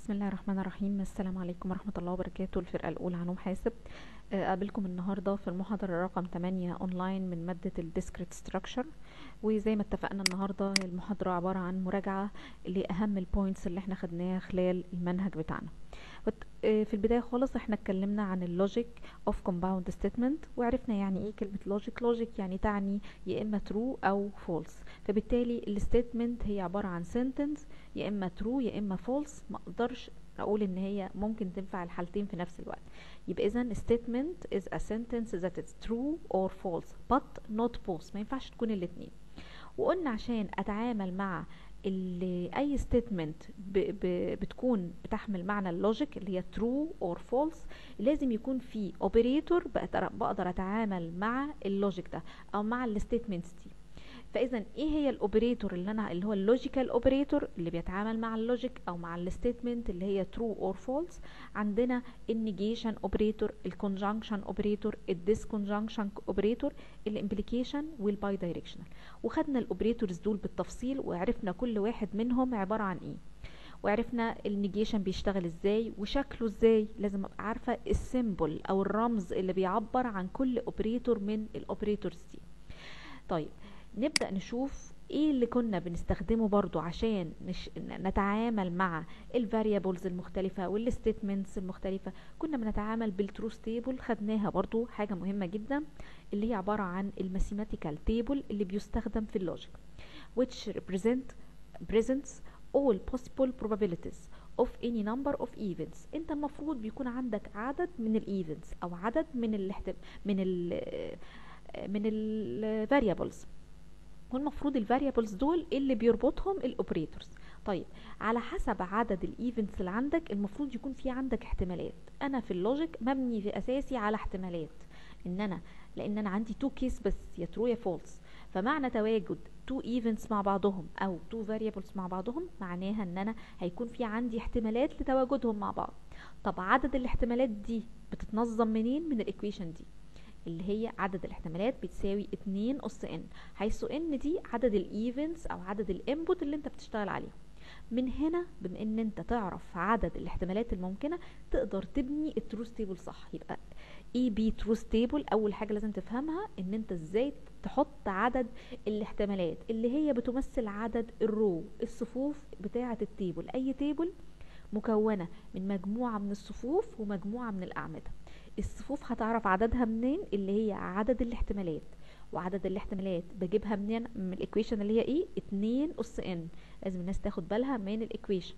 بسم الله الرحمن الرحيم السلام عليكم ورحمة الله وبركاته الفرقة الأولى علوم حاسب آه، قابلكم النهاردة في المحاضرة رقم 8 أونلاين من مادة الديسكريت ستراكشر وزي ما اتفقنا النهاردة المحاضرة عبارة عن مراجعة لأهم البوينتس اللي احنا خدناها خلال المنهج بتاعنا وت- آه، في البداية خالص احنا اتكلمنا عن اللوجيك اوف كومباوند ستيتمنت وعرفنا يعني ايه كلمة لوجيك لوجيك يعني تعني يا اما true او false فبالتالي الستيتمنت هي عبارة عن sentence يا اما true يا اما false ما اقدرش اقول ان هي ممكن تنفع الحالتين في نفس الوقت يبقى اذا statement is a sentence that is true or false but not both ما ينفعش تكون الاتنين وقلنا عشان اتعامل مع ال- اي statement ب ب بتكون بتحمل معنى اللوجيك اللي هي true or false لازم يكون في operator بقدر, بقدر اتعامل مع اللوجيك ده او مع الستيتمنتس دي فاذا ايه هي الاوبريتور اللي انا اللي هو اللوجيكال اوبريتور اللي بيتعامل مع اللوجيك او مع الستيتمنت اللي هي ترو اور فولس عندنا النيجيشن اوبريتور الكونجنكشن اوبريتور الديسكونجنكشن اوبريتور الامبليكيشن والباي دايركشنال وخدنا الاوبريتورز دول بالتفصيل وعرفنا كل واحد منهم عباره عن ايه وعرفنا النيجيشن بيشتغل ازاي وشكله ازاي لازم ابقى عارفه السيمبل او الرمز اللي بيعبر عن كل اوبريتور من الاوبريتورز دي طيب نبدأ نشوف ايه اللي كنا بنستخدمه برضو عشان نش... نتعامل مع الفاريبلز المختلفة والستيتمنتس المختلفة كنا بنتعامل بالتروث تيبل خدناها برضو حاجة مهمة جدا اللي هي عبارة عن الماثيماتيكال تيبل اللي بيستخدم في اللوجيك which represent presents all possible probabilities of any number of events انت المفروض بيكون عندك عدد من الايفنتس او عدد من الاحت... من ال من الفاريبلز والمفروض الفاريبلز دول اللي بيربطهم الاوبريتورز طيب على حسب عدد الايفنتس اللي عندك المفروض يكون في عندك احتمالات انا في اللوجيك مبني في اساسي على احتمالات ان انا لان انا عندي تو كيس بس يا ترو يا فولس فمعنى تواجد تو ايفنتس مع بعضهم او تو فاريبلز مع بعضهم معناها ان انا هيكون في عندي احتمالات لتواجدهم مع بعض طب عدد الاحتمالات دي بتتنظم منين من الايكويشن دي اللي هي عدد الاحتمالات بتساوي 2 اس ان حيث ان دي عدد الايفنتس او عدد الانبوت اللي انت بتشتغل عليه من هنا بما ان انت تعرف عدد الاحتمالات الممكنه تقدر تبني التروث تيبل صح يبقى اي بي تروث تيبل اول حاجه لازم تفهمها ان انت ازاي تحط عدد الاحتمالات اللي هي بتمثل عدد الرو الصفوف بتاعه التيبل اي تيبل مكونه من مجموعه من الصفوف ومجموعه من الاعمده الصفوف هتعرف عددها منين اللي هي عدد الاحتمالات وعدد الاحتمالات بجيبها منين من الايكويشن اللي هي ايه 2 اس ان لازم الناس تاخد بالها من الايكويشن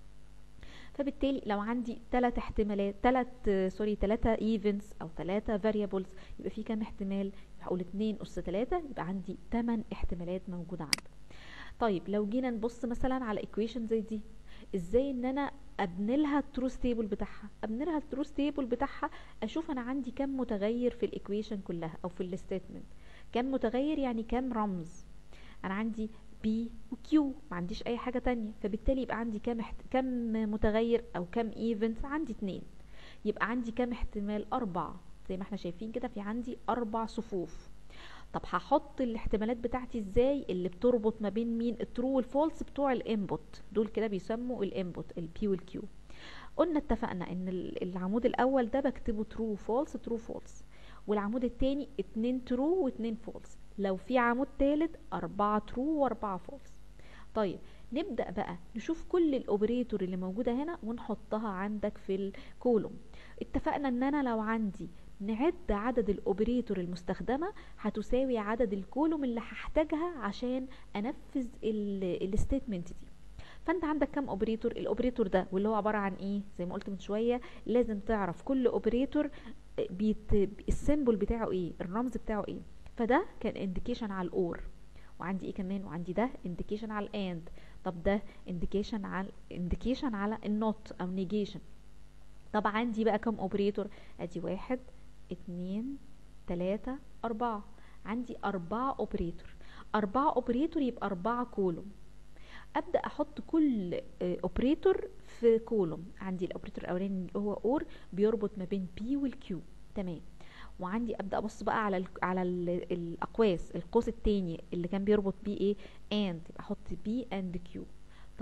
فبالتالي لو عندي ثلاث احتمالات ثلاث سوري ثلاثة ايفنتس او ثلاثة فاريبلز يبقى في كام احتمال هقول 2 اس 3 يبقى عندي 8 احتمالات موجودة عندي طيب لو جينا نبص مثلا على ايكويشن زي دي ازاي ان انا ابني لها التروث تيبل بتاعها ابني لها التروث تيبل بتاعها اشوف انا عندي كام متغير في الايكويشن كلها او في الستيتمنت كام متغير يعني كام رمز انا عندي بي وكيو ما عنديش اي حاجه تانية فبالتالي يبقى عندي كام احت... كام متغير او كام ايفنت عندي اتنين يبقى عندي كام احتمال اربعة زي ما احنا شايفين كده في عندي اربع صفوف طب هحط الاحتمالات بتاعتي ازاي اللي بتربط ما بين مين الترو والفولس بتوع الانبوت دول كده بيسموا الانبوت البي والكيو قلنا اتفقنا ان ال- العمود الاول ده بكتبه ترو فولس ترو فولس والعمود التاني اتنين ترو واتنين فولس لو في عمود تالت اربعة ترو واربعة فولس طيب نبدأ بقى نشوف كل الاوبريتور اللي موجودة هنا ونحطها عندك في الكولوم اتفقنا ان انا لو عندي نعد عدد الاوبريتور المستخدمة هتساوي عدد الكولوم اللي هحتاجها عشان انفذ الستيتمنت دي فانت عندك كام اوبريتور الاوبريتور ده واللي هو عباره عن ايه زي ما قلت من شويه لازم تعرف كل اوبريتور بيت السيمبل بتاعه ايه الرمز بتاعه ايه فده كان انديكيشن على الاور وعندي ايه كمان وعندي ده انديكيشن على الاند طب ده انديكيشن على انديكيشن على النوت او نيجيشن طب عندي بقى كام اوبريتور ادي واحد اتنين تلاتة اربعة عندي اربعة اوبريتور اربعة اوبريتور يبقى اربعة كولوم ابدا احط كل اوبريتور في كولوم عندي الاوبريتور الاولاني اللي هو اور بيربط ما بين بي والكيو تمام وعندي ابدا ابص بقى على ال على ال الاقواس القوس التاني اللي كان بيربط بيه ايه اند يبقى احط بي اند كيو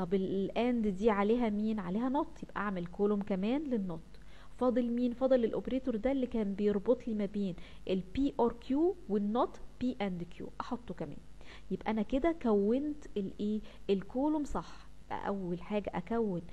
طب الاند دي عليها مين عليها نوت يبقى اعمل كولوم كمان للنوت فاضل مين فاضل الاوبريتور ده اللي كان بيربط لي ما بين البي اور كيو والنوت بي اند كيو احطه كمان يبقى انا كده كونت الايه الكولوم صح يبقى اول حاجه اكون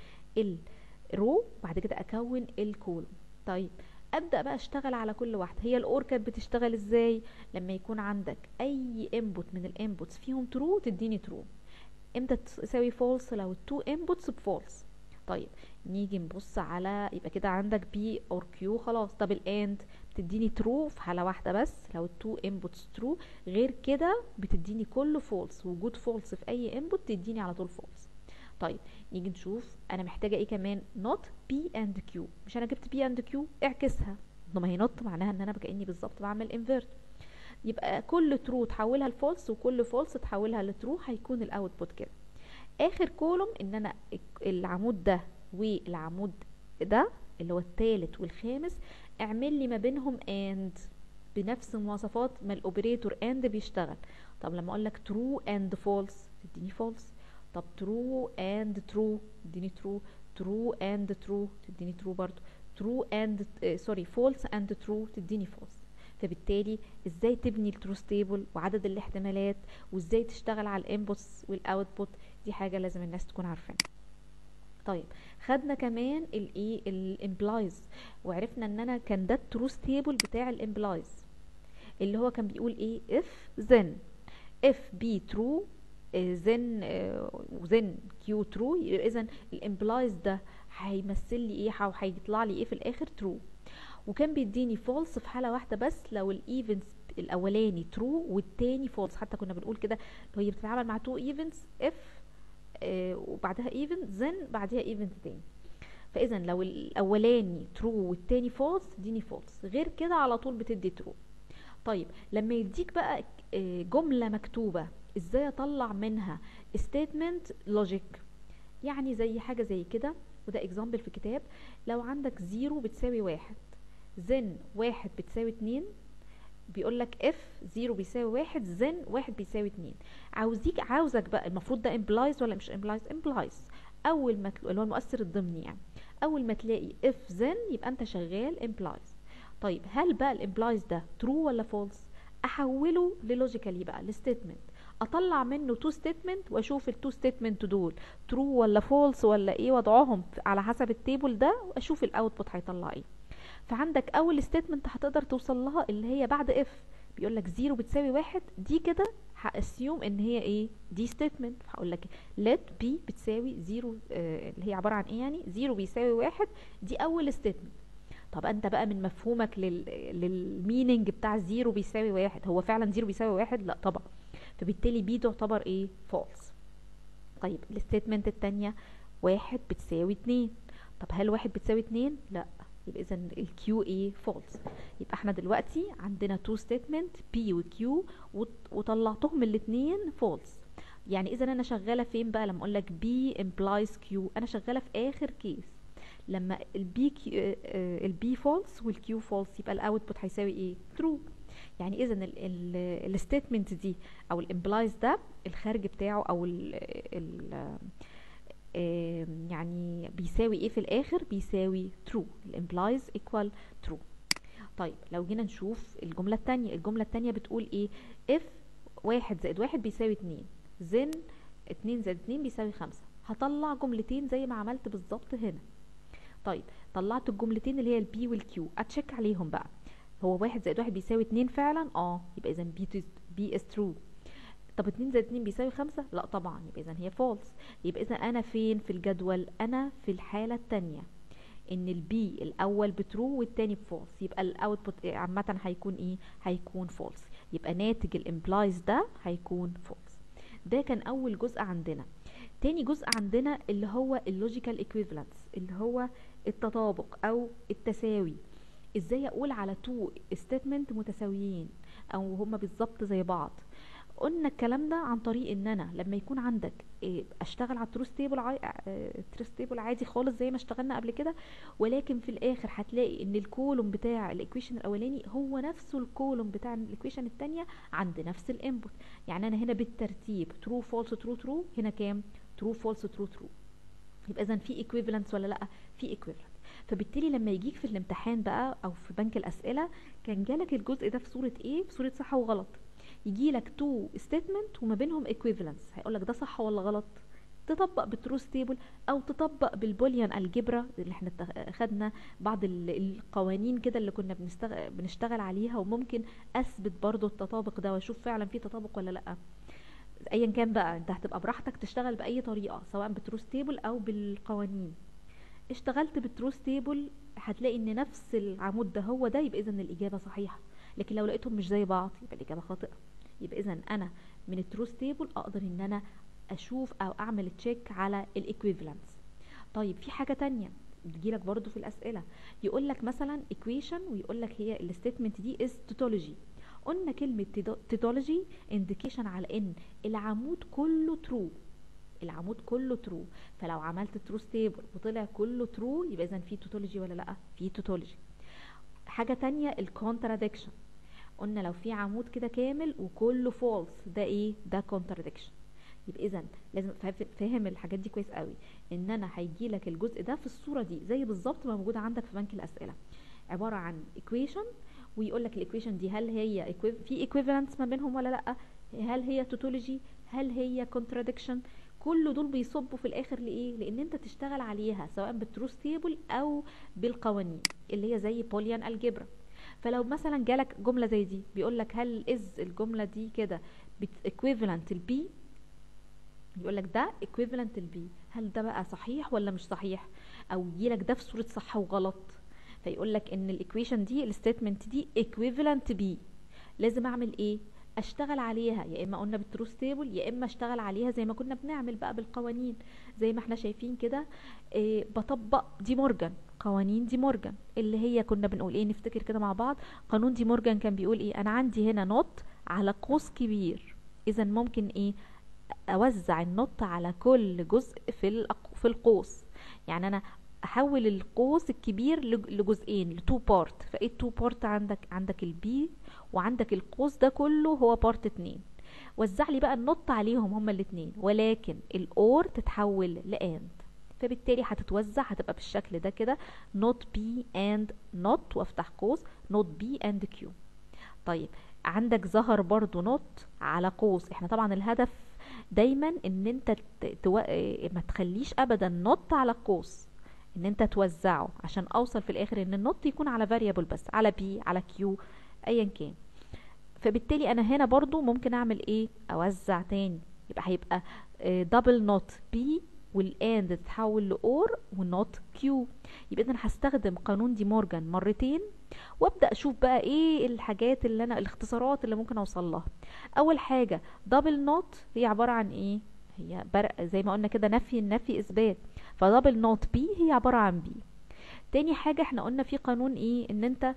الرو بعد كده اكون الكولوم طيب ابدا بقى اشتغل على كل واحده هي الاور كانت بتشتغل ازاي لما يكون عندك اي انبوت من الانبوتس فيهم ترو تديني ترو امتى تساوي فولس لو التو انبوتس بفولس طيب نيجي نبص على يبقى كده عندك بي اور كيو خلاص طب الاند بتديني ترو في حاله واحده بس لو التو انبوتس ترو غير كده بتديني كله فولس وجود فولس في اي انبوت تديني على طول فولس طيب نيجي نشوف انا محتاجه ايه كمان نوت بي اند كيو مش انا جبت بي اند كيو اعكسها ما هي نوت معناها ان انا كاني بالظبط بعمل انفيرت يبقى كل ترو تحولها لفولس وكل فولس تحولها لترو هيكون الاوتبوت كده اخر كولوم ان انا العمود ده والعمود ده اللي هو الثالث والخامس اعمل لي ما بينهم اند بنفس مواصفات ما الاوبريتور اند بيشتغل طب لما اقول لك ترو اند فولس تديني فولس طب true and true تديني true true and true تديني true برضو true and سوري false and true تديني false فبالتالي ازاي تبني التروث تيبل وعدد الاحتمالات وازاي تشتغل على الانبوتس والاوتبوت دي حاجه لازم الناس تكون عارفينها طيب خدنا كمان الايه الامبلايز وعرفنا ان انا كان ده التروث تيبل بتاع الامبلايز اللي هو كان بيقول ايه if then if be true then then q true يبقى اذا الامبلايز ده هيمثل لي ايه او هيطلع لي ايه في الاخر true وكان بيديني فولس في حاله واحده بس لو الايفنتس الاولاني ترو والتاني فولس حتى كنا بنقول كده هي بتتعامل مع تو ايفنتس اف وبعدها ايفنت زن بعدها ايفنت تاني فاذا لو الاولاني ترو والتاني فولس تديني فولس غير كده على طول بتدي ترو طيب لما يديك بقى جمله مكتوبه ازاي اطلع منها statement logic يعني زي حاجه زي كده وده اكزامبل في الكتاب لو عندك زيرو بتساوي واحد زن واحد بتساوي اتنين بيقول لك اف زيرو بيساوي واحد زن واحد بيساوي اتنين عاوزيك عاوزك بقى المفروض ده امبلايز ولا مش امبلايز امبلايز اول ما اللي هو المؤثر الضمني يعني اول ما تلاقي اف زن يبقى انت شغال امبلايز طيب هل بقى الامبلايز ده ترو ولا فولس احوله للوجيكالي بقى لستيتمنت اطلع منه تو ستيتمنت واشوف التو ستيتمنت دول ترو ولا فولس ولا ايه وضعهم على حسب التيبل ده واشوف الاوتبوت هيطلع ايه فعندك اول ستيتمنت هتقدر توصل لها اللي هي بعد اف بيقول لك زيرو بتساوي واحد دي كده هاسيوم ان هي ايه دي ستيتمنت هقول لك let b بتساوي زيرو آه اللي هي عباره عن ايه يعني زيرو بيساوي واحد دي اول ستيتمنت طب انت بقى من مفهومك لل... للميننج بتاع زيرو بيساوي واحد هو فعلا زيرو بيساوي واحد لا طبعا فبالتالي بي تعتبر ايه فولس طيب الستيتمنت التانية واحد بتساوي اتنين طب هل واحد بتساوي اتنين لا يبقى اذا الكيو ايه فولس يبقى احنا دلوقتي عندنا تو ستيتمنت بي وكيو وطلعتهم الاتنين فولس يعني اذا انا شغاله فين بقى لما اقول لك بي امبلايز كيو انا شغاله في اخر كيس لما البي البي فولس والكيو فولس يبقى الاوتبوت هيساوي ايه ترو يعني اذا الستيتمنت دي او الامبلايز ده الخارج بتاعه او ال ال يعني بيساوي ايه في الاخر بيساوي true الامبلايز equal true طيب لو جينا نشوف الجملة التانية الجملة التانية بتقول ايه if واحد زائد واحد بيساوي اتنين then اتنين زائد اتنين بيساوي خمسة هطلع جملتين زي ما عملت بالظبط هنا طيب طلعت الجملتين اللي هي البي والكيو اتشيك عليهم بقى هو واحد زائد واحد بيساوي اتنين فعلا اه يبقى اذا بي بي از ترو طب اتنين زائد اتنين بيساوي خمسة لا طبعا يبقى اذا هي فولس يبقى اذا انا فين في الجدول انا في الحالة التانية ان البي الاول بترو والتاني بفولس يبقى الاوتبوت عامة هيكون ايه هيكون فولس يبقى ناتج الامبلايز ده هيكون فولس ده كان اول جزء عندنا تاني جزء عندنا اللي هو اللوجيكال ايكويفالنس اللي هو التطابق او التساوي ازاي اقول على تو ستيتمنت متساويين او هما بالظبط زي بعض قلنا الكلام ده عن طريق ان انا لما يكون عندك إيه اشتغل على التروس تيبل عاي... التروس تيبل عادي خالص زي ما اشتغلنا قبل كده ولكن في الاخر هتلاقي ان الكولوم بتاع الايكويشن الاولاني هو نفسه الكولوم بتاع الايكويشن الثانيه عند نفس الانبوت يعني انا هنا بالترتيب ترو فولس ترو ترو هنا كام true false true true يبقى اذا في equivalence ولا لا في equivalent فبالتالي لما يجيك في الامتحان بقى او في بنك الاسئله كان جالك الجزء ده في صوره ايه في صوره صح وغلط يجي لك تو ستيتمنت وما بينهم equivalence هيقول لك ده صح ولا غلط تطبق بالتروث تيبل او تطبق بالبوليان الجبرا اللي احنا خدنا بعض القوانين كده اللي كنا بنستغ... بنشتغل عليها وممكن اثبت برضو التطابق ده واشوف فعلا في تطابق ولا لا ايا كان بقى انت هتبقى براحتك تشتغل باي طريقه سواء بالتروث تيبل او بالقوانين اشتغلت بالتروث تيبل هتلاقي ان نفس العمود ده هو ده يبقى اذا الاجابه صحيحه لكن لو لقيتهم مش زي بعض يبقى الاجابه خاطئه يبقى اذا انا من التروث تيبل اقدر ان انا اشوف او اعمل تشيك على الايكويفالنس طيب في حاجه تانية بتجيلك برضو في الاسئله يقول لك مثلا equation ويقول لك هي الستيتمنت دي is tautology قلنا كلمه tautology indication على ان العمود كله true العمود كله ترو فلو عملت ترو ستيبل وطلع كله ترو يبقى اذا في توتولوجي ولا لا في توتولوجي حاجه تانية الكونتراديكشن قلنا لو في عمود كده كامل وكله فولس ده ايه ده كونتراديكشن يبقى اذا لازم فاهم الحاجات دي كويس قوي ان انا هيجي لك الجزء ده في الصوره دي زي بالظبط ما موجود عندك في بنك الاسئله عباره عن equation ويقول لك الايكويشن دي هل هي في ايكويفالنس ما بينهم ولا لا هل هي توتولوجي هل هي كونتراديكشن كل دول بيصبوا في الاخر لايه لان انت تشتغل عليها سواء بالتروث تيبل او بالقوانين اللي هي زي بوليان الجبرا فلو مثلا جالك جمله زي دي بيقول لك هل از الجمله دي كده equivalent البي يقول لك ده equivalent البي هل ده بقى صحيح ولا مش صحيح او يجيلك ده في صوره صح وغلط فيقول لك ان الايكويشن دي الستيتمنت دي equivalent بي لازم اعمل ايه اشتغل عليها يا اما قلنا بالتروث تيبل يا اما اشتغل عليها زي ما كنا بنعمل بقى بالقوانين زي ما احنا شايفين كده إيه بطبق دي مورجان قوانين دي مورجان اللي هي كنا بنقول ايه نفتكر كده مع بعض قانون دي مورجان كان بيقول ايه انا عندي هنا نوت على قوس كبير اذا ممكن ايه اوزع النوت على كل جزء في في القوس يعني انا احول القوس الكبير لجزئين لتو بارت فايه التو بارت عندك عندك البي وعندك القوس ده كله هو بارت اتنين وزع لي بقى النط عليهم هما الاتنين ولكن الاور تتحول لاند فبالتالي هتتوزع هتبقى بالشكل ده كده نوت بي اند نوت وافتح قوس نوت بي اند كيو طيب عندك ظهر برضو نوت على قوس احنا طبعا الهدف دايما ان انت تو... ما تخليش ابدا نوت على قوس ان انت توزعه عشان اوصل في الاخر ان النوت يكون على فاريبل بس على بي على كيو ايا كان فبالتالي انا هنا برضو ممكن اعمل ايه اوزع تاني يبقى هيبقى دبل نوت بي والاند تتحول لاور ونوت كيو يبقى انا هستخدم قانون دي مورجان مرتين وابدا اشوف بقى ايه الحاجات اللي انا الاختصارات اللي ممكن اوصل لها اول حاجه دبل نوت هي عباره عن ايه هي برق زي ما قلنا كده نفي النفي اثبات فدبل نوت بي هي عباره عن بي تاني حاجة احنا قلنا في قانون ايه ان انت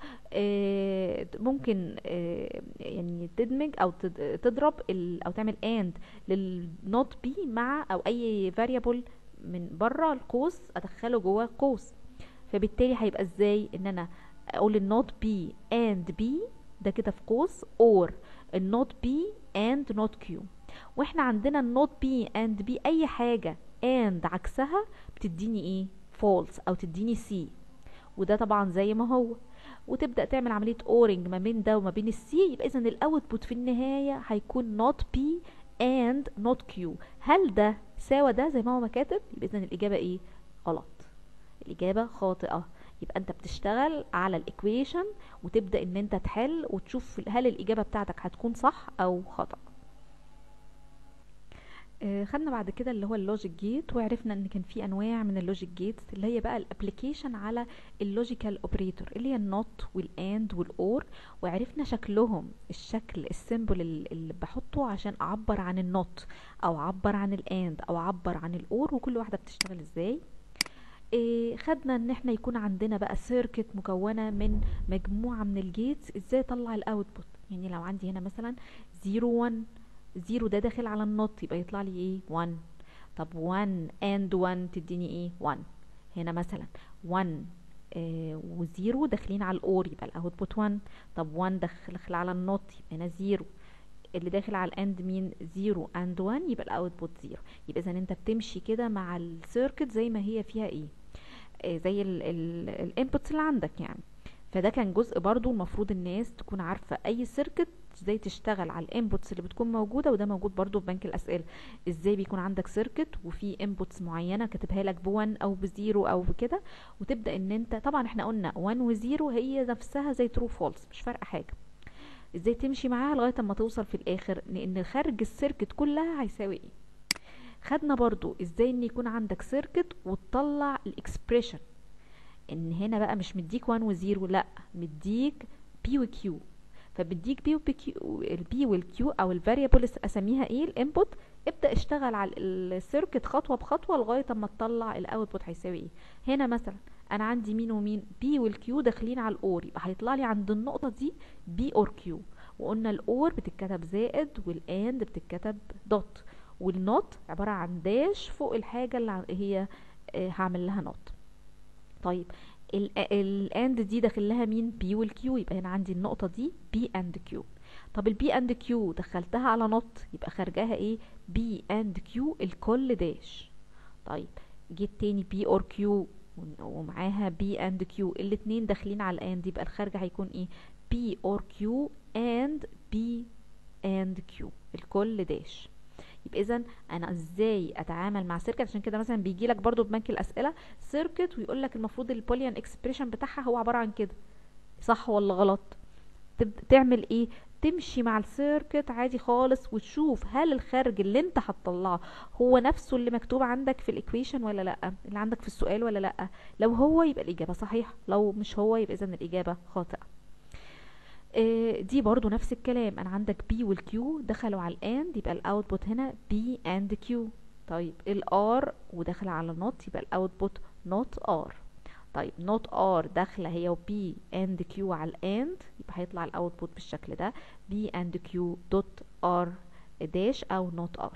اه ممكن اه يعني تدمج او تضرب او تعمل اند للنوت بي مع او اي فاريبل من بره القوس ادخله جوه القوس فبالتالي هيبقى ازاي ان انا اقول النوت بي اند بي ده كده في قوس اور النوت بي اند نوت كيو واحنا عندنا النوت بي اند بي اي حاجة اند عكسها بتديني ايه فولس او تديني سي وده طبعا زي ما هو وتبدا تعمل عمليه اورنج ما بين ده وما بين السي يبقى اذا الاوتبوت في النهايه هيكون نوت بي اند نوت كيو هل ده ساوى ده زي ما هو ما كاتب يبقى اذا الاجابه ايه غلط الاجابه خاطئه يبقى انت بتشتغل على الايكويشن وتبدا ان انت تحل وتشوف هل الاجابه بتاعتك هتكون صح او خطأ خدنا بعد كده اللي هو اللوجيك جيت وعرفنا ان كان في انواع من اللوجيك جيتس اللي هي بقى الابلكيشن على اللوجيكال اوبريتور اللي هي النوت والاند والاور وعرفنا شكلهم الشكل السيمبل اللي بحطه عشان اعبر عن النوت او اعبر عن الاند او اعبر عن الاور وكل واحده بتشتغل ازاي إيه خدنا ان احنا يكون عندنا بقى سيركت مكونه من مجموعه من الجيتس ازاي اطلع الاوتبوت يعني لو عندي هنا مثلا 0 1 زيرو ده داخل على النوت يبقى يطلع لي ايه 1 طب 1 and 1 تديني ايه 1 هنا مثلا 1 آه وزيرو داخلين على الاور يبقى الاوتبوت 1 طب 1 داخل على النوت يبقى هنا زيرو اللي داخل على الاند مين 0 اند 1 يبقى الاوتبوت 0 يبقى اذا انت بتمشي كده مع السيركت زي ما هي فيها ايه آه زي الانبوتس اللي عندك يعني فده كان جزء برضو المفروض الناس تكون عارفة اي سيركت ازاي تشتغل على الانبوتس اللي بتكون موجودة وده موجود برضو في بنك الاسئلة ازاي بيكون عندك سيركت وفي انبوتس معينة كاتبها لك بوان او بزيرو او بكده وتبدأ ان انت طبعا احنا قلنا 1 وزيرو هي نفسها زي ترو فولس مش فارقة حاجة ازاي تمشي معاها لغاية اما توصل في الاخر لان خارج السيركت كلها هيساوي ايه خدنا برضو ازاي ان يكون عندك سيركت وتطلع الاكسبريشن ان هنا بقى مش مديك 1 و0 لا مديك بي وكيو فبديك بي وكيو البي والكيو او الفاريبل اسميها ايه الانبوت ابدا اشتغل على السيركت خطوه بخطوه لغايه اما تطلع الاوتبوت هيساوي ايه هنا مثلا انا عندي مين ومين بي والكيو داخلين على الاور يبقى هيطلع لي عند النقطه دي بي اور كيو وقلنا الاور بتتكتب زائد والاند بتتكتب دوت والنوت عباره عن داش فوق الحاجه اللي هي هعمل لها نوت طيب الاند دي داخل لها مين بي والكيو يبقى هنا عندي النقطه دي بي اند كيو طب البي اند كيو دخلتها على نوت يبقى خارجاها ايه بي اند كيو الكل داش طيب جيت تاني بي اور كيو ومعاها بي اند كيو الاتنين داخلين على الاند يبقى الخارج هيكون ايه بي اور كيو اند بي اند كيو الكل داش يبقى اذا انا ازاي اتعامل مع سيركت عشان كده مثلا بيجي لك برضو ببنك الاسئله سيركت ويقول لك المفروض البوليان اكسبريشن بتاعها هو عباره عن كده صح ولا غلط تعمل ايه تمشي مع السيركت عادي خالص وتشوف هل الخارج اللي انت هتطلعه هو نفسه اللي مكتوب عندك في الايكويشن ولا لا اللي عندك في السؤال ولا لا لو هو يبقى الاجابه صحيحه لو مش هو يبقى اذا الاجابه خاطئه دي برضو نفس الكلام انا عندك بي والكيو دخلوا على الاند يبقى الاوتبوت هنا بي اند كيو طيب الار ودخل على نوت يبقى الاوتبوت نوت ار طيب نوت ار داخله هي وبي اند كيو على الاند يبقى هيطلع الاوتبوت بالشكل ده بي اند كيو دوت ار داش او نوت ار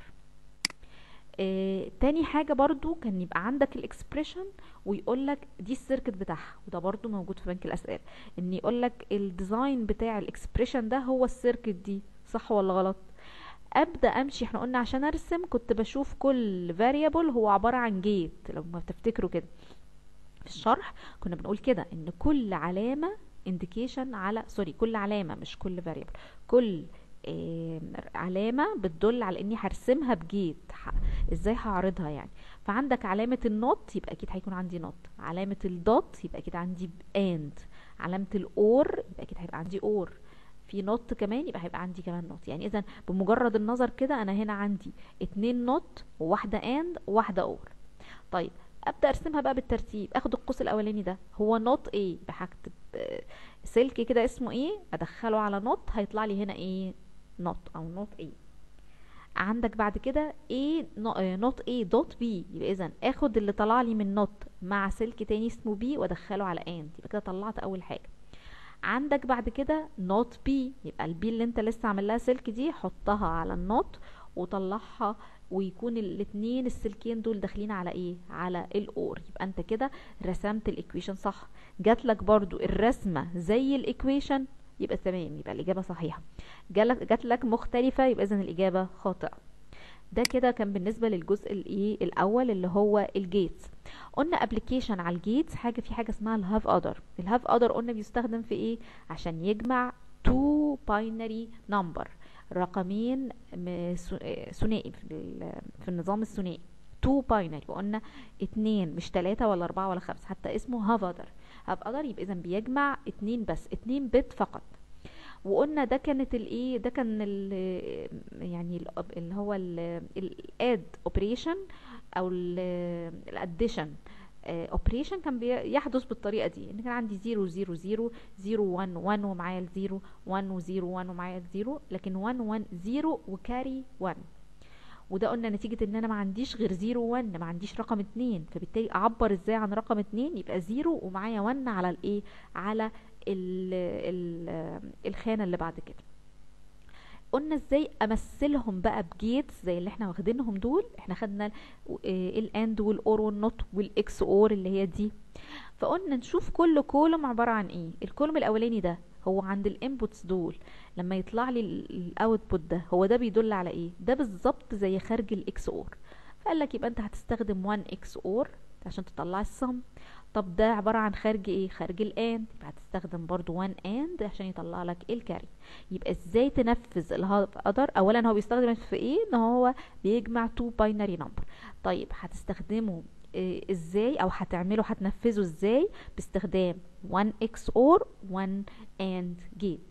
آه، تاني حاجة برضو كان يبقى عندك الاكسبريشن ويقول لك دي السيركت بتاعها وده برضو موجود في بنك الاسئله ان يقول لك الديزاين بتاع الاكسبريشن ده هو السيركت دي صح ولا غلط ابدا امشي احنا قلنا عشان ارسم كنت بشوف كل فاريبل هو عباره عن جيت لو ما تفتكروا كده في الشرح كنا بنقول كده ان كل علامه انديكيشن على سوري كل علامه مش كل فاريبل كل آه، علامه بتدل على اني هرسمها بجيت ح- ازاي هعرضها يعني فعندك علامه النوت يبقى اكيد هيكون عندي نوت علامه الدوت يبقى اكيد عندي اند علامه الاور يبقى اكيد هيبقى عندي اور في نوت كمان يبقى هيبقى عندي كمان نوت يعني اذا بمجرد النظر كده انا هنا عندي اتنين نوت وواحده اند وواحده اور طيب ابدا ارسمها بقى بالترتيب اخد القوس الاولاني ده هو نوت ايه هكتب آه، سلك كده اسمه ايه ادخله على نوت هيطلع لي هنا ايه نوت او نوت ايه عندك بعد كده A نوت A دوت B يبقى اذا اخد اللي طلع لي من نوت مع سلك تاني اسمه B وادخله على AND يبقى كده طلعت اول حاجه عندك بعد كده نوت B يبقى البي اللي انت لسه عامل لها سلك دي حطها على النوت وطلعها ويكون الاتنين السلكين دول داخلين على ايه على الاور يبقى انت كده رسمت الايكويشن صح جات لك برضو الرسمه زي الايكويشن يبقى تمام يبقى الاجابه صحيحه جالك جات لك مختلفه يبقى اذا الاجابه خاطئه ده كده كان بالنسبه للجزء الايه الاول اللي هو الجيتس قلنا ابلكيشن على الجيتس حاجه في حاجه اسمها الهاف ادر الهاف ادر قلنا بيستخدم في ايه عشان يجمع تو باينري نمبر رقمين م- ث- آه، ثنائي في ال- في النظام الثنائي تو باينري وقلنا اتنين مش تلاتة ولا اربعة ولا خمسة حتى اسمه هاف ادر هاف ادر يبقى اذا بيجمع اتنين بس اتنين بت فقط وقلنا ده كانت الايه ده كان ال يعني ال اللي هو الاد اوبريشن او الاديشن اوبريشن كان بيحدث بالطريقه دي ان كان عندي 0 0 0 0 1 1 ومعايا الزيرو 1 و 0 1 ومعايا الزيرو لكن 1 1 0 وكاري 1 وده قلنا نتيجة ان انا ما عنديش غير 0 1 ما عنديش رقم 2 فبالتالي اعبر ازاي عن رقم 2 يبقى 0 ومعايا 1 على الايه على ال ال الخانة اللي بعد كده قلنا ازاي امثلهم بقى بجيتس زي اللي احنا واخدينهم دول احنا خدنا الاند والاور والنوت والاكس اور اللي هي دي فقلنا نشوف كل كولوم عبارة عن ايه الكولوم الاولاني ده هو عند الانبوتس دول لما يطلع لي الاوتبوت ده هو ده بيدل على ايه ده بالظبط زي خارج الاكس اور فقال لك يبقى انت هتستخدم 1 اكس اور عشان تطلع السم طب ده عبارة عن خارج ايه خارج الاند يبقى هتستخدم برضو 1 اند عشان يطلع لك الكاري يبقى ازاي تنفذ الهدر اولا هو بيستخدم في ايه ان هو بيجمع 2 باينري نمبر طيب هتستخدمه إيه ازاي او هتعمله هتنفذه ازاي باستخدام 1 اكس اور 1 اند جيت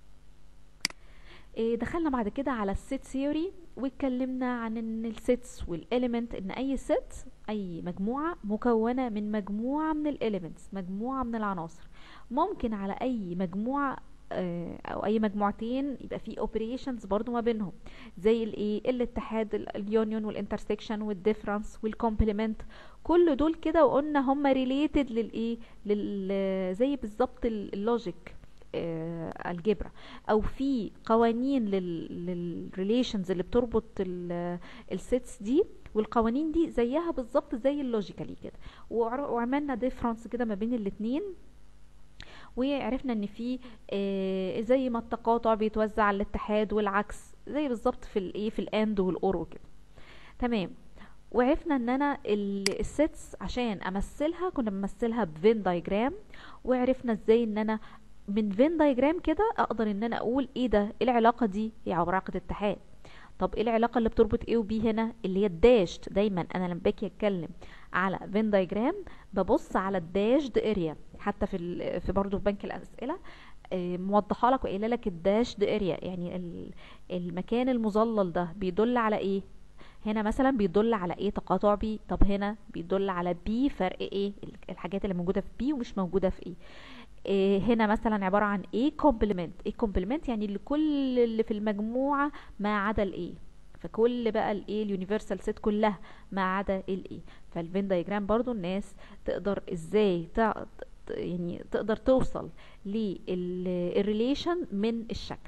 إيه دخلنا بعد كده على السيت ثيوري واتكلمنا عن ان السيتس والاليمنت ان اي سيت اي مجموعه مكونه من مجموعه من الاليمنتس مجموعه من العناصر ممكن على اي مجموعه او اي مجموعتين يبقى في اوبريشنز برضو ما بينهم زي الايه الاتحاد اليونيون والانترسكشن والديفرنس والكومبلمنت كل دول كده وقلنا هم ريليتد للايه لل زي بالظبط اللوجيك الجبرا او في قوانين للريليشنز اللي بتربط السيتس دي والقوانين دي زيها بالظبط زي اللوجيكالي كده وعملنا ديفرنس كده ما بين الاتنين وعرفنا ان في آه زي ما التقاطع بيتوزع على الاتحاد والعكس زي بالظبط في الايه في الاند والاور وكده تمام وعرفنا ان انا السيتس عشان امثلها كنا بنمثلها بفين دايجرام وعرفنا ازاي ان انا من فين دايجرام كده اقدر ان انا اقول ايه ده ايه العلاقه دي هي علاقه اتحاد طب ايه العلاقه اللي بتربط ايه وبي هنا اللي هي الداشت دايما انا لما باجي اتكلم على فين دايجرام ببص على الداشد اريا حتى في في برضه في بنك الاسئله موضحه لك وقايله لك الداشد اريا يعني المكان المظلل ده بيدل على ايه هنا مثلا بيدل على ايه تقاطع بي طب هنا بيدل على بي فرق ايه الحاجات اللي موجوده في بي ومش موجوده في ايه إيه هنا مثلا عبارة عن ايه كومبلمنت ايه كومبلمنت يعني اللي كل اللي في المجموعة ما عدا الايه فكل بقى الايه اليونيفرسال سيت كلها ما عدا الايه فالفين دايجرام برضو الناس تقدر ازاي تع... يعني تقدر توصل للريليشن من الشكل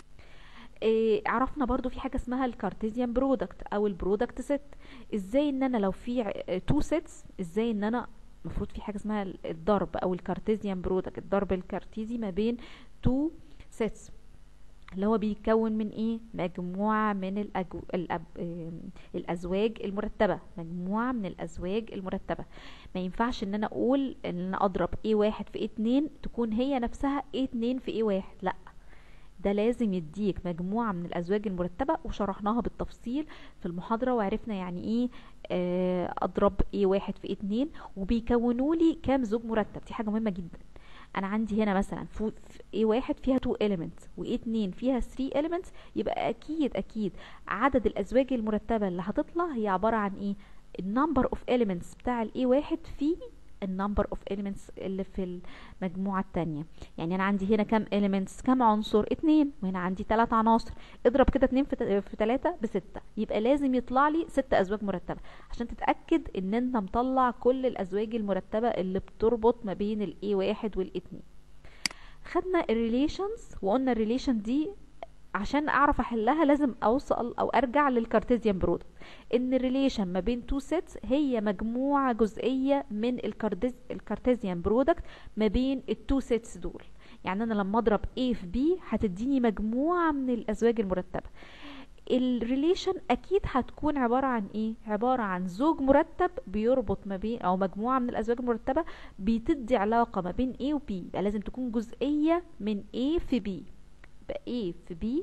إيه عرفنا برضو في حاجة اسمها الكارتيزيان برودكت او البرودكت سيت ازاي ان انا لو في تو سيتس ازاي ان انا المفروض في حاجه اسمها الضرب او الكارتيزيان برودكت الضرب الكارتيزي ما بين تو سيتس اللي هو بيتكون من ايه مجموعه من الأجو... الأب... الازواج المرتبه مجموعه من الازواج المرتبه ما ينفعش ان انا اقول ان انا اضرب ايه واحد في ايه اتنين تكون هي نفسها ايه اتنين في ايه واحد لا ده لازم يديك مجموعة من الأزواج المرتبة وشرحناها بالتفصيل في المحاضرة وعرفنا يعني ايه آه أضرب ايه واحد في ايه اتنين وبيكونوا لي كام زوج مرتب دي حاجة مهمة جدا أنا عندي هنا مثلا في ايه واحد فيها 2 elements وايه اتنين فيها 3 elements يبقى أكيد أكيد عدد الأزواج المرتبة اللي هتطلع هي عبارة عن ايه النمبر اوف elements بتاع الايه واحد في النمبر اوف elements اللي في المجموعة التانية يعني انا عندي هنا كام elements كام عنصر اتنين وهنا عندي تلات عناصر اضرب كده اتنين في, في تلاتة بستة يبقى لازم يطلع لي ست ازواج مرتبة عشان تتأكد ان انت مطلع كل الازواج المرتبة اللي بتربط ما بين الاي واحد والاتنين خدنا الريليشنز وقلنا الريليشن دي عشان اعرف احلها لازم اوصل او ارجع للكارتيزيان برودكت ان الريليشن ما بين تو سيتس هي مجموعه جزئيه من الكارتيزيان برودكت ما بين التو سيتس دول يعني انا لما اضرب A في B هتديني مجموعه من الازواج المرتبه الريليشن اكيد هتكون عباره عن ايه عباره عن زوج مرتب بيربط ما بين او مجموعه من الازواج المرتبه بتدي علاقه ما بين A و B يبقى لازم تكون جزئيه من A في B يبقى A في B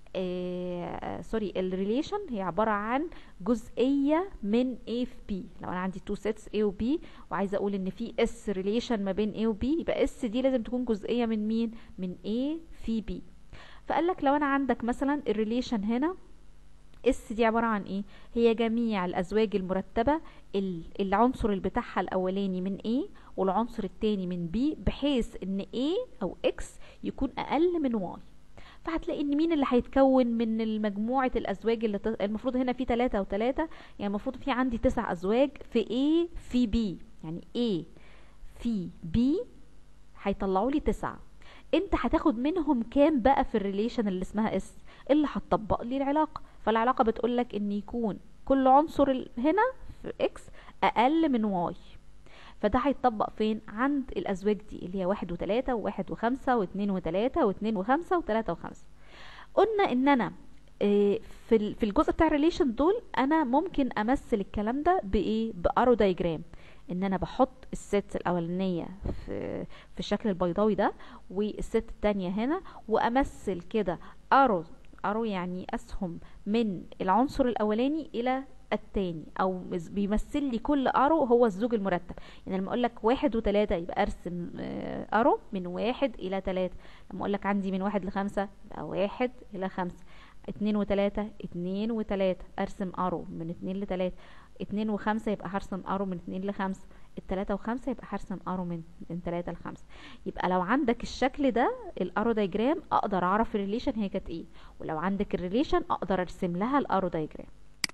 آه سوري الريليشن هي عبارة عن جزئية من A في B لو أنا عندي two sets A و B وعايزة أقول إن في S ريليشن ما بين A و B يبقى S دي لازم تكون جزئية من مين؟ من A في B فقال لك لو أنا عندك مثلا الريليشن هنا اس دي عبارة عن ايه هي جميع الازواج المرتبة العنصر اللي بتاعها الاولاني من A والعنصر التاني من B بحيث ان A او X يكون اقل من Y فهتلاقي ان مين اللي هيتكون من مجموعة الازواج اللي ت... المفروض هنا في تلاتة وتلاتة يعني المفروض في عندي تسع ازواج في A في B يعني A في B هيطلعوا لي تسعة انت هتاخد منهم كام بقى في الريليشن اللي اسمها اس اللي هتطبق لي العلاقة فالعلاقة بتقولك ان يكون كل عنصر هنا في اكس اقل من واي فده هيتطبق فين عند الازواج دي اللي هي واحد وتلاتة وواحد وخمسة واتنين وتلاتة واتنين وخمسة وتلاتة وخمسة قلنا ان انا آه، في ال- في الجزء بتاع الريليشن دول انا ممكن امثل الكلام ده بايه بارو دايجرام ان انا بحط الست الاولانيه في في الشكل البيضاوي ده والست التانية هنا وامثل كده ارو ارو يعني اسهم من العنصر الاولاني الى التاني او مس- بيمثل لي كل ارو هو الزوج المرتب يعني لما اقول لك واحد وتلاتة يبقى ارسم آه، ارو من واحد الى تلاتة لما اقول لك عندي من واحد لخمسة يبقى واحد الى خمسة اتنين وتلاتة اتنين وتلاتة ارسم ارو من اتنين لتلاتة اتنين وخمسة يبقى هرسم ارو من اتنين لخمسة التلاتة وخمسة يبقى هرسم ارو من من تلاتة لخمسة يبقى لو عندك الشكل ده الارو دايجرام اقدر اعرف الريليشن هي كانت ايه ولو عندك الريليشن اقدر ارسم لها الارو دايجرام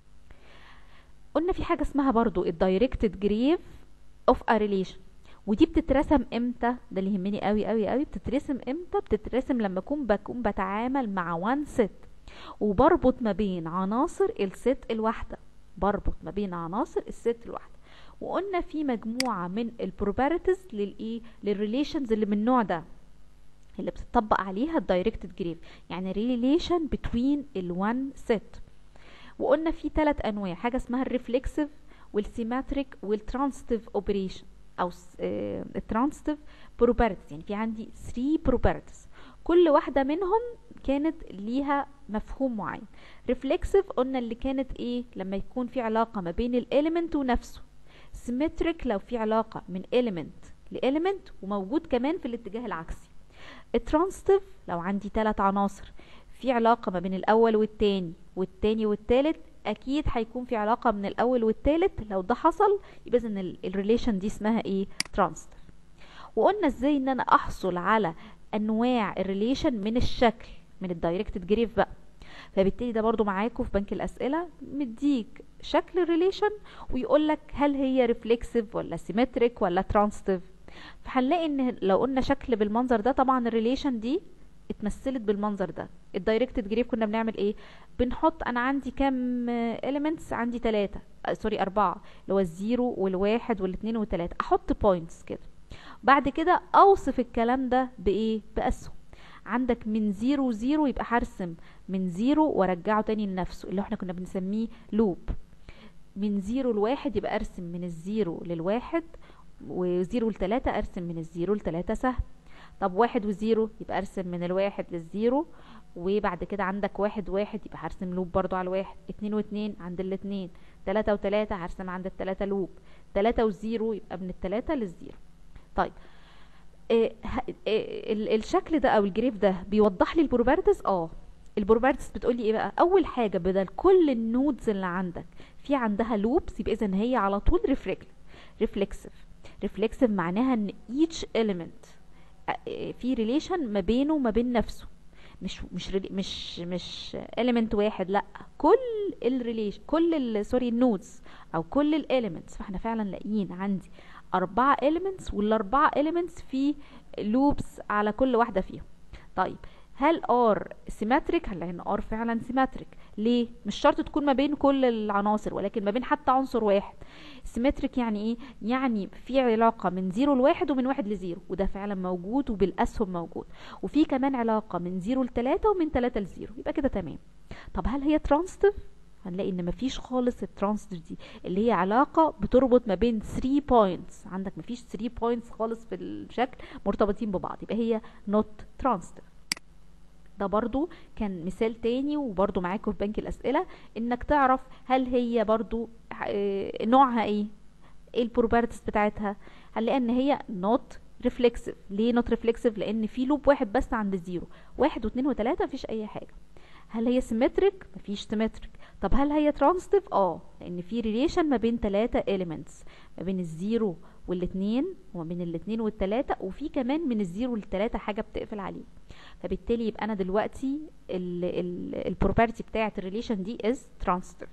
قلنا في حاجة اسمها برضو الدايركتد جريف اوف ا ريليشن ودي بتترسم امتى ده اللي يهمني قوي قوي قوي بتترسم امتى بتترسم لما اكون بكون بتعامل مع وان ست وبربط ما بين عناصر الست الواحدة بربط ما بين عناصر الست الواحدة وقلنا في مجموعة من البروباريتيز للايه للريليشنز اللي من النوع ده اللي بتطبق عليها الدايركتد جريف يعني ريليشن بتوين الوان ست وقلنا في ثلاث انواع حاجه اسمها الريفلكسيف والسيماتريك والترانستيف اوبريشن او الترانستيف بروبرتيز يعني في عندي 3 بروبرتيز كل واحده منهم كانت ليها مفهوم معين ريفلكسيف قلنا اللي كانت ايه لما يكون في علاقه ما بين الاليمنت ونفسه سيمتريك لو في علاقه من اليمنت لاليمنت وموجود كمان في الاتجاه العكسي الترانستيف لو عندي ثلاث عناصر في علاقة ما بين الأول والتاني والتاني والتالت أكيد هيكون في علاقة من الأول والتالت لو ده حصل يبقى إذن الريليشن دي اسمها إيه ترانستيف وقلنا إزاي إن أنا أحصل على أنواع الريليشن من الشكل من الدايركتد جريف بقى فبالتالي ده برضو معاكم في بنك الأسئلة مديك شكل الريليشن ويقول لك هل هي ريفلكسيف ولا سيمتريك ولا ترانستيف فهنلاقي ان لو قلنا شكل بالمنظر ده طبعا الريليشن دي اتمثلت بالمنظر ده الدايركتد جريف كنا بنعمل ايه بنحط انا عندي كام اليمنتس عندي ثلاثة سوري أربعة اللي هو الزيرو والواحد والاثنين والثلاثة احط بوينتس كده بعد كده اوصف الكلام ده بايه باسهم عندك من زيرو زيرو يبقى هرسم من زيرو وارجعه تاني لنفسه اللي احنا كنا بنسميه لوب من زيرو لواحد يبقى ارسم من الزيرو للواحد وزيرو لتلاتة ارسم من الزيرو لتلاتة سهم طب واحد وزيرو يبقى ارسم من الواحد للزيرو وبعد كده عندك واحد واحد يبقى هرسم لوب برضو على الواحد اتنين واتنين عند الاتنين تلاتة وتلاتة هرسم عند التلاتة لوب تلاتة وزيرو يبقى من التلاتة للزيرو طيب إيه إيه ال- الشكل ده او الجريف ده بيوضح لي البروبرتيز اه البروبرتيز بتقول لي ايه بقى اول حاجه بدل كل النودز اللي عندك في عندها لوبس يبقى اذا هي على طول ريفلكسيف ريفلكسيف معناها ان each element في ريليشن ما بينه وما بين نفسه مش مش ريلي- مش مش element واحد لا كل الريليشن كل ال- سوري النودز او كل الاليمنتس فاحنا فعلا لاقيين عندي أربعة elements والأربعة elements في لوبس على كل واحدة فيهم طيب هل R سيمتريك هنلاقي ان R فعلا سيمتريك ليه مش شرط تكون ما بين كل العناصر ولكن ما بين حتى عنصر واحد سيمتريك يعني ايه يعني في علاقة من زيرو لواحد ومن واحد لزيرو وده فعلا موجود وبالأسهم موجود وفي كمان علاقة من زيرو لتلاتة ومن تلاتة لزيرو يبقى كده تمام طب هل هي ترانستيف هنلاقي ان مفيش خالص الترانستيف دي اللي هي علاقة بتربط ما بين 3 بوينتس عندك مفيش 3 بوينتس خالص في الشكل مرتبطين ببعض يبقى هي not transitive ده برضو كان مثال تاني وبرضو معاكم في بنك الأسئلة انك تعرف هل هي برضو آه، نوعها ايه ايه البروبرتيز بتاعتها هنلاقي ان هي not reflexive ليه not reflexive لان في لوب واحد بس عند الزيرو واحد واثنين وثلاثة مفيش اي حاجة هل هي سيمتريك مفيش سيمتريك طب هل هي ترانستيف اه لان في ريليشن ما بين ثلاثة elements ما بين الزيرو والاثنين وما بين الاثنين والثلاثة وفي كمان من الزيرو للثلاثة حاجة بتقفل عليه فبالتالي يبقى انا دلوقتي البروبرتي بتاعت الريليشن دي از ترانستيف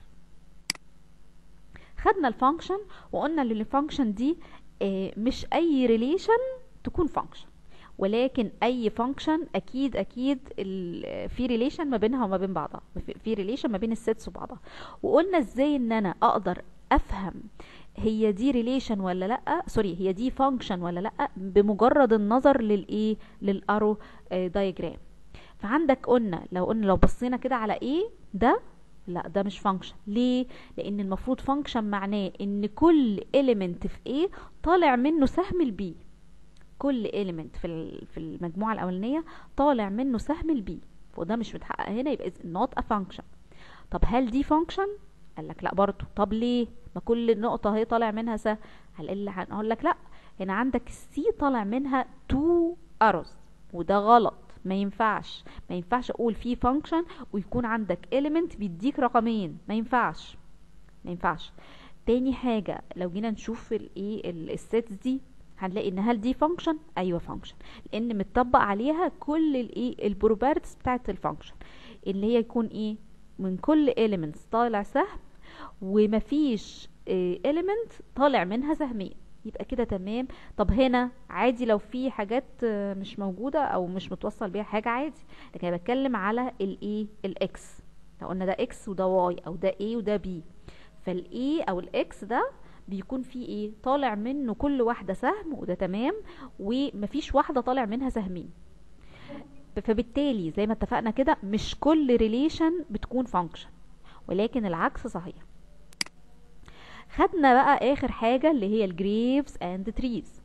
خدنا الفانكشن وقلنا ان الفانكشن دي آه، مش اي ريليشن تكون فانكشن ولكن اي فانكشن اكيد اكيد ال- في ريليشن ما بينها وما بين بعضها في- في ريليشن ما بين السيتس وبعضها وقلنا ازاي ان انا اقدر افهم هي دي ريليشن ولا لا سوري هي دي فانكشن ولا لا بمجرد النظر للايه للارو دايجرام فعندك قلنا لو قلنا لو بصينا كده على ايه ده لا ده مش فانكشن ليه لان المفروض فانكشن معناه ان كل element في ايه طالع منه سهم البي كل element في ال- في المجموعه الاولانيه طالع منه سهم البي وده مش متحقق هنا يبقى is not a function طب هل دي فانكشن قال لك لا برضو طب ليه ما كل نقطه هي طالع منها سهم هل اللي هنقول لك لا هنا عندك السي طالع منها تو اروز وده غلط ما ينفعش ما ينفعش اقول في فانكشن ويكون عندك element بيديك رقمين ما ينفعش ما ينفعش تاني حاجة لو جينا نشوف الايه السيتس دي هنلاقي ان هل دي فانكشن ايوه فانكشن لان متطبق عليها كل الايه البروبرتيز بتاعت الفانكشن اللي هي يكون ايه من كل elements طالع سهم ومفيش إيه element طالع منها سهمين يبقى كده تمام طب هنا عادي لو في حاجات آه، مش موجودة او مش متوصل بيها حاجة عادي لكن انا بتكلم على الايه الاكس لو قلنا ده اكس وده واي او ده ايه وده بي فالاي او الاكس ده بيكون فيه ايه طالع منه كل واحدة سهم وده تمام ومفيش واحدة طالع منها سهمين فبالتالي زي ما اتفقنا كده مش كل ريليشن بتكون فانكشن ولكن العكس صحيح خدنا بقى اخر حاجة اللي هي الجريفز اند تريز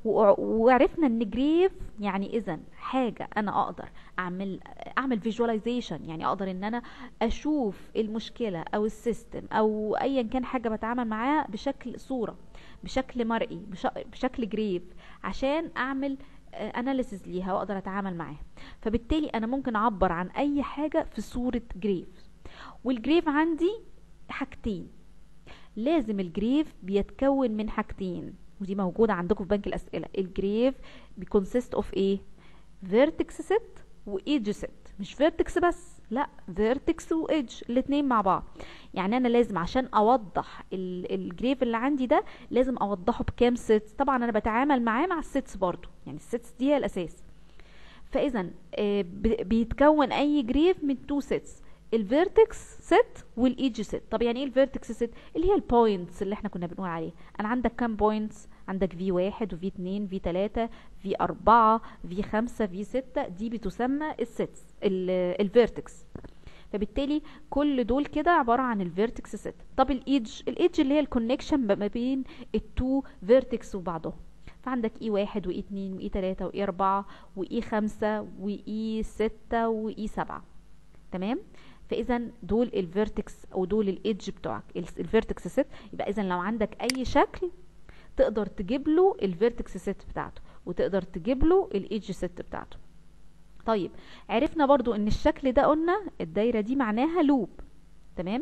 وعرفنا ان جريف يعني اذا حاجة انا اقدر اعمل اعمل فيجواليزيشن يعني اقدر ان انا اشوف المشكلة او السيستم او ايا كان حاجة بتعامل معاها بشكل صورة بشكل مرئي بش- بشكل جريف عشان اعمل اناليسز ليها واقدر اتعامل معاها فبالتالي انا ممكن اعبر عن اي حاجة في صورة جريف والجريف عندي حاجتين لازم الجريف بيتكون من حاجتين ودي موجودة عندكم في بنك الأسئلة الجريف بيكونسيست اوف ايه فيرتكس ست وايدج ست مش فيرتكس بس لا فيرتكس وايدج الاتنين مع بعض يعني انا لازم عشان اوضح ال- الجريف اللي عندي ده لازم اوضحه بكام ست طبعا انا بتعامل معاه مع الستس برضو يعني الستس دي هي الاساس فاذا آه، ب- بيتكون اي جريف من تو سيتس الفيرتكس ست والايدج ست طب يعني ايه الفيرتكس ست اللي هي البوينتس اللي احنا كنا بنقول عليها انا عندك كام بوينتس عندك في واحد وفي اتنين في تلاتة في اربعة في خمسة في ستة دي بتسمى الستس الفيرتكس فبالتالي كل دول كده عبارة عن الفيرتكس ست طب الايدج الايدج اللي هي الكونكشن ما بين التو فيرتكس وبعضهم فعندك اي واحد واي اتنين واي تلاتة واي اربعة واي خمسة واي ستة واي سبعة تمام فاذا دول الفيرتكس او دول الايدج بتوعك الفيرتكس ست يبقى اذا لو عندك اي شكل تقدر تجيب له الفيرتكس ست بتاعته وتقدر تجيب له الايدج ست بتاعته طيب عرفنا برضو ان الشكل ده قلنا الدايره دي معناها لوب تمام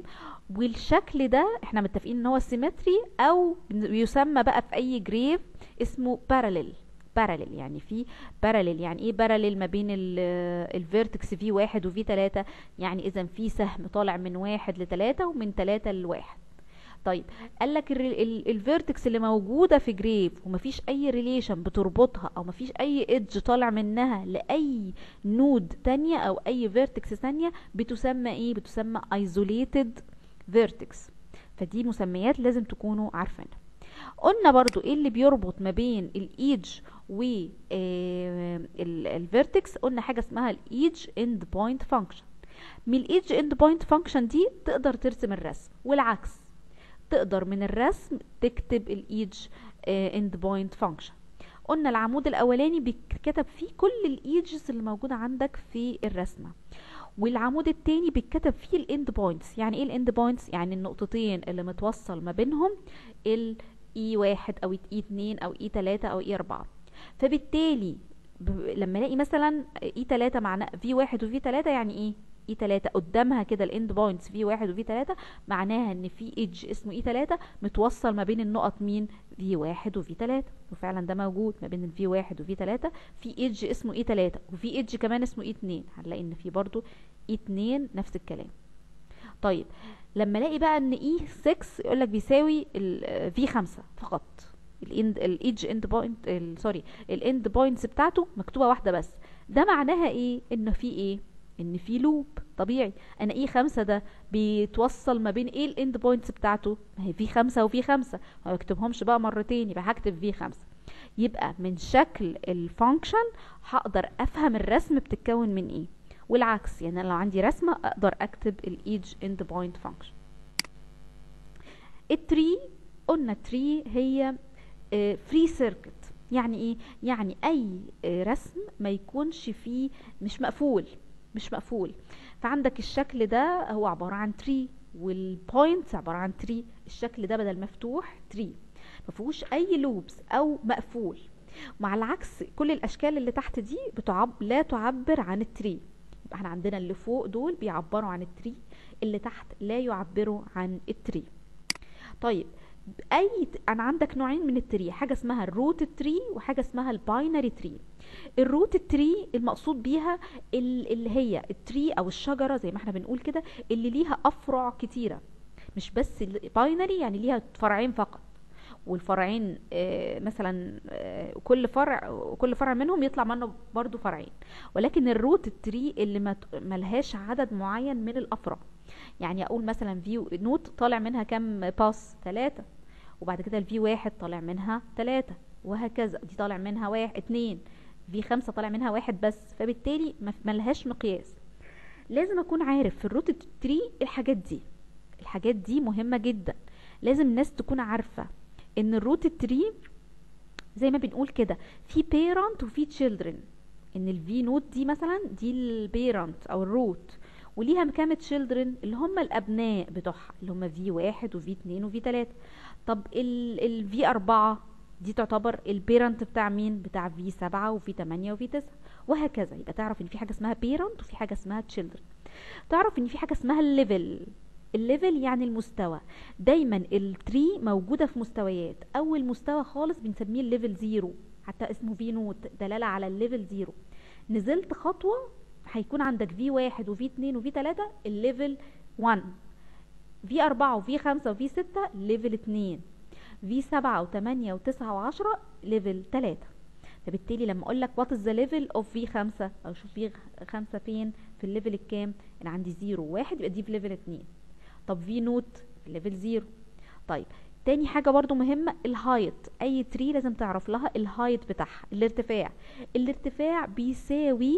والشكل ده احنا متفقين ان هو سيمتري او يسمى بقى في اي جريف اسمه باراليل باراليل يعني في باراليل يعني ايه باراليل ما بين الفيرتكس في واحد وفي تلاتة يعني اذا في سهم طالع من واحد لتلاتة ومن تلاتة لواحد طيب قال لك الفيرتكس اللي موجوده في جريف ومفيش اي ريليشن بتربطها او مفيش اي ايدج طالع منها لاي نود تانية او اي فيرتكس تانية بتسمى ايه بتسمى ايزوليتد فيرتكس فدي مسميات لازم تكونوا عارفينها قلنا برضو ايه اللي بيربط ما بين الايدج والفيرتكس قلنا حاجه اسمها الايدج اند بوينت فانكشن من الايدج اند بوينت فانكشن دي تقدر ترسم الرسم والعكس تقدر من الرسم تكتب الايدج اند بوينت فانكشن قلنا العمود الاولاني بيتكتب فيه كل الايدجز اللي موجوده عندك في الرسمه والعمود التاني بيتكتب فيه الاند بوينتس يعني ايه الاند بوينتس يعني النقطتين اللي متوصل ما بينهم ال اي واحد او اي اتنين او اي تلاتة او اي اربعة فبالتالي لما الاقي مثلا اي تلاتة معناه في واحد وفي تلاتة يعني ايه اي تلاتة قدامها كده الاند بوينتس في واحد وفي تلاتة معناها ان في ايدج اسمه اي تلاتة متوصل ما بين النقط مين في واحد وفي تلاتة وفعلا ده موجود ما بين الفي واحد وفي تلاتة في ايدج اسمه اي تلاتة وفي ايدج كمان اسمه اي اتنين هنلاقي ان في برضو اي اتنين نفس الكلام طيب لما الاقي بقى ان اي 6 يقول لك بيساوي في 5 فقط الاند الايدج اند بوينت سوري الاند بوينتس بتاعته مكتوبه واحده بس ده معناها ايه ان في ايه ان في لوب طبيعي انا ايه خمسة ده بيتوصل ما بين ايه الاند بوينتس بتاعته ما هي في خمسة وفي خمسة ما بكتبهمش بقى مرتين يبقى هكتب في خمسة يبقى من شكل الفانكشن هقدر افهم الرسم بتتكون من ايه والعكس يعني انا لو عندي رسمة اقدر اكتب الايدج اند بوينت فانكشن التري قلنا تري هي فري سيركت يعني ايه يعني اي آه، رسم ما يكونش فيه مش مقفول مش مقفول فعندك الشكل ده هو عبارة عن تري والبوينتس عبارة عن تري الشكل ده بدل مفتوح تري ما فيهوش اي لوبس او مقفول مع العكس كل الاشكال اللي تحت دي بتعب لا تعبر عن التري يبقى احنا عندنا اللي فوق دول بيعبروا عن التري اللي تحت لا يعبروا عن التري طيب اي انا عندك نوعين من التري حاجه اسمها الروت تري وحاجه اسمها الباينري تري الروت تري المقصود بيها ال- اللي هي التري او الشجره زي ما احنا بنقول كده اللي ليها افرع كتيره مش بس الباينري يعني ليها فرعين فقط والفرعين آه، مثلا آه، كل فرع كل فرع منهم يطلع منه برضو فرعين ولكن الروت التري اللي ما ت- ملهاش عدد معين من الافرع يعني اقول مثلا في نوت طالع منها كام باس ثلاثة وبعد كده الفي واحد طالع منها ثلاثة وهكذا دي طالع منها واحد اتنين في خمسة طالع منها واحد بس فبالتالي ما- ملهاش مقياس لازم اكون عارف في الروت تري الحاجات دي الحاجات دي مهمة جدا لازم الناس تكون عارفة ان الروت تري زي ما بنقول كده في بيرنت وفي تشيلدرن ان الفي نوت دي مثلا دي البيرنت او الروت وليها كام تشيلدرن اللي هم الابناء بتوعها اللي هم في واحد وفي اتنين وفي تلاتة طب الفي اربعة دي تعتبر البيرنت بتاع مين بتاع في سبعة وفي تمانية وفي تسعة وهكذا يبقى تعرف ان في حاجة اسمها بيرنت وفي حاجة اسمها تشيلدرن تعرف ان في حاجة اسمها الليفل الليفل يعني المستوى دايما التري موجودة في مستويات اول مستوى خالص بنسميه الليفل زيرو حتى اسمه في نوت دلالة على الليفل زيرو نزلت خطوة هيكون عندك في واحد وفي اتنين وفي تلاتة الليفل 1 في أربعة وفي خمسة وفي ستة ليفل اتنين في سبعة وتمانية وتسعة وعشرة ليفل تلاتة فبالتالي لما اقول لك وات از ذا ليفل اوف في خمسة او شوف في خمسة فين في الليفل الكام انا عندي زيرو واحد يبقى دي في ليفل اتنين طب في نوت في ليفل زيرو طيب تاني حاجة برضو مهمة الهايت اي تري لازم تعرف لها الهايت بتاعها الارتفاع الارتفاع بيساوي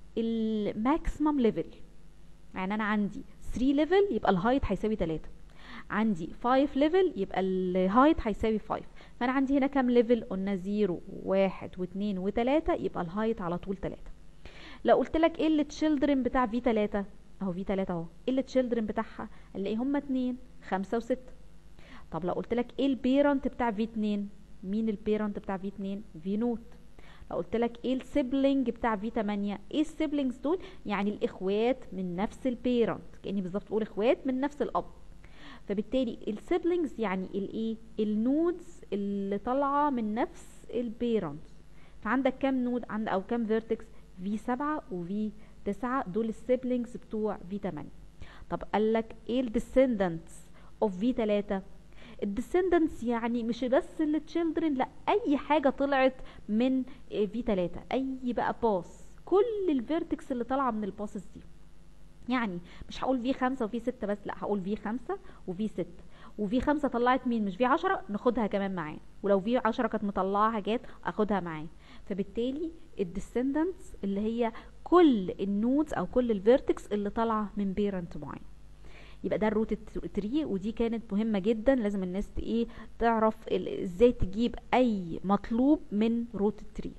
الماكسيمم ليفل يعني انا عندي 3 ليفل يبقى الهايت هيساوي 3 عندي 5 ليفل يبقى الهايت هيساوي 5 فانا عندي هنا كام ليفل قلنا 0 1 و2 و3 يبقى الهايت على طول 3 لو قلت لك ايه اللي تشيلدرن بتاع في 3 اهو في 3 اهو ايه اللي تشيلدرن بتاعها اللي هم 2 5 و6 طب لو قلت لك ايه البيرنت بتاع في 2 مين البيرنت بتاع في 2 في نوت لو قلت لك ايه السيبلينج بتاع في 8 ايه السيبلينجز دول يعني الاخوات من نفس البيرنت كاني بالظبط بقول اخوات من نفس الاب فبالتالي السيبلينجز يعني الايه النودز اللي طالعه من نفس البيرنت فعندك كام نود عند او كام فيرتكس في 7 وفي 9 دول السيبلينجز بتوع في 8 طب قال لك ايه الديسندنتس اوف في 3 الديسندنتس يعني مش بس التشيلدرن لا اي حاجه طلعت من في 3 اي بقى باس كل الفيرتكس اللي طالعه من الباسز دي يعني مش هقول في خمسة وفي ستة بس لا هقول في خمسة وفي ستة وفي خمسة طلعت مين مش في عشرة ناخدها كمان معانا ولو في عشرة كانت مطلعة حاجات اخدها معانا فبالتالي الديسندنتس اللي هي كل النودز او كل الفيرتكس اللي طالعة من بيرنت معين يبقى ده الروت تري ودي كانت مهمه جدا لازم الناس ايه تعرف ازاي تجيب اي مطلوب من روت تري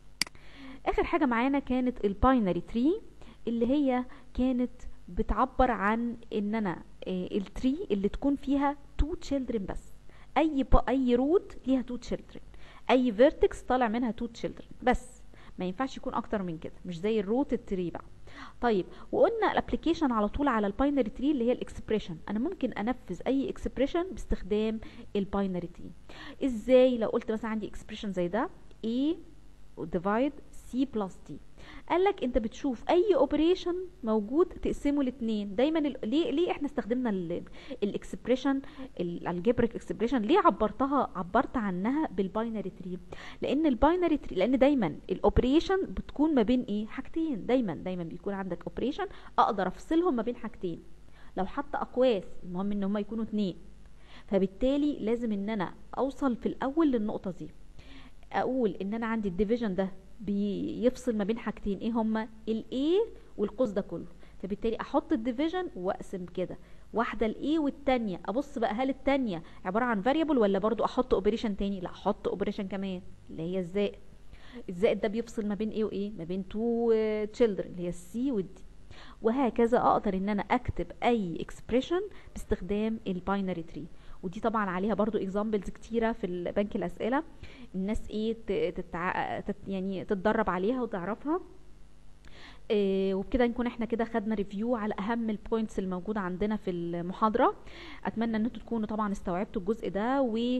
اخر حاجه معانا كانت الباينري تري اللي هي كانت بتعبر عن ان انا إيه التري اللي تكون فيها تو تشيلدرن بس اي اي روت ليها تو تشيلدرن اي فيرتكس طالع منها تو تشيلدرن بس ما ينفعش يكون اكتر من كده مش زي الروت التري بقى طيب وقلنا الابلكيشن على طول على الباينري تري اللي هي الاكسبريشن انا ممكن انفذ اي اكسبريشن باستخدام الباينري تري ازاي لو قلت مثلا عندي اكسبريشن زي ده a ديفايد c سي بلس دي قال لك انت بتشوف اي اوبريشن موجود تقسمه لاثنين دايما ال... ليه ليه احنا استخدمنا الاكسبريشن الالجبريك اكسبريشن ليه عبرتها عبرت عنها بالباينري تري لان الباينري تري لان دايما الاوبريشن بتكون ما بين ايه حاجتين دايما دايما بيكون عندك اوبريشن اقدر افصلهم ما بين حاجتين لو حتى اقواس المهم ان هم يكونوا اتنين فبالتالي لازم ان انا اوصل في الاول للنقطه دي اقول ان انا عندي الديفيجن ده بيفصل ما بين حاجتين ايه هما الاي والقوس ده كله فبالتالي احط الديفيجن واقسم كده واحده الاي والتانية ابص بقى هل التانية عباره عن فاريبل ولا برضو احط اوبريشن تاني لا احط اوبريشن كمان اللي هي الزائد الزائد ده بيفصل ما بين ايه وايه ما بين تو تشيلدرن اللي هي السي والدي وهكذا اقدر ان انا اكتب اي اكسبريشن باستخدام الباينري تري ودي طبعا عليها برضو اكزامبلز كتيره في البنك الاسئله الناس ايه تتع... تت... يعني تتدرب عليها وتعرفها إيه وبكده نكون احنا كده خدنا ريفيو على اهم البوينتس الموجوده عندنا في المحاضره اتمنى ان انتوا تكونوا طبعا استوعبتوا الجزء ده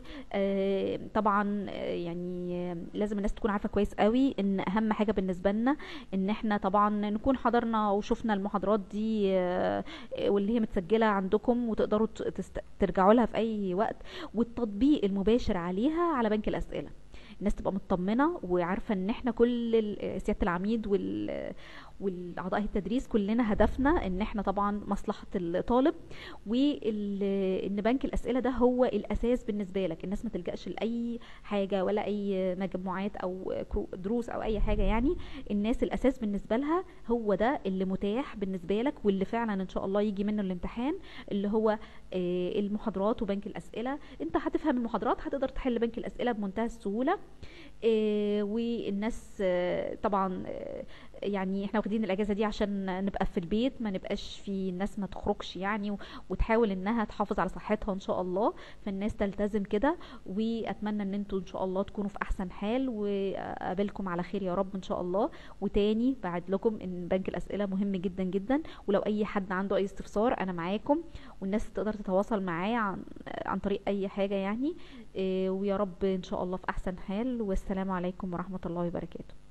وطبعا يعني لازم الناس تكون عارفه كويس قوي ان اهم حاجه بالنسبه لنا ان احنا طبعا نكون حضرنا وشفنا المحاضرات دي واللي هي متسجله عندكم وتقدروا ترجعوا لها في اي وقت والتطبيق المباشر عليها على بنك الاسئله الناس تبقى مطمنه وعارفه ان احنا كل سياده العميد وال والاعضاء التدريس كلنا هدفنا ان احنا طبعا مصلحه الطالب وان بنك الاسئله ده هو الاساس بالنسبه لك الناس ما تلجاش لاي حاجه ولا اي مجموعات او دروس او اي حاجه يعني الناس الاساس بالنسبه لها هو ده اللي متاح بالنسبه لك واللي فعلا ان شاء الله يجي منه الامتحان اللي هو المحاضرات وبنك الاسئله انت هتفهم المحاضرات هتقدر تحل بنك الاسئله بمنتهى السهوله والناس طبعا يعني احنا واخدين الاجازه دي عشان نبقى في البيت ما نبقاش في الناس ما تخرجش يعني وتحاول انها تحافظ على صحتها ان شاء الله فالناس تلتزم كده واتمنى ان انتوا ان شاء الله تكونوا في احسن حال واقابلكم على خير يا رب ان شاء الله وتاني بعد لكم ان بنك الاسئله مهم جدا جدا ولو اي حد عنده اي استفسار انا معاكم والناس تقدر تتواصل معايا عن, عن طريق اي حاجه يعني ويا رب ان شاء الله في احسن حال والسلام عليكم ورحمه الله وبركاته